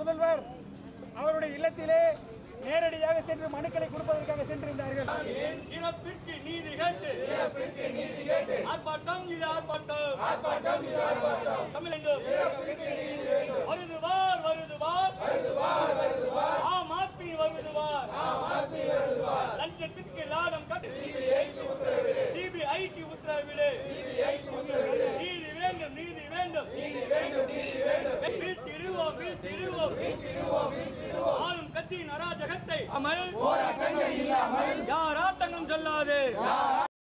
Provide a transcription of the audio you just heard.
முதல்வர் அவருடைய இல்லத்திலே நேரடியாக சென்று மனுக்களை கொடுப்பதற்காக சென்றிருந்தார்கள் இறப்பிற்கு நீதி கேட்டு ஆர்ப்பாட்டம் இது ஆர்ப்பாட்டம் தமிழெங்கும் வருதுவார் வருதுவார் ஆம் ஆத்மி வருதுவார் லஞ்சத்திற்கு லாடம் கட்டு சிபிஐக்கு உத்தரவிடு நீதி வேண்டும் நீதி வேண்டும் வீழ்த்திடுவோம் வீழ்த்திடுவோம் ஆளும் கட்சியின் அராஜகத்தை அமல் யார் ஆட்டங்கம் சொல்லாது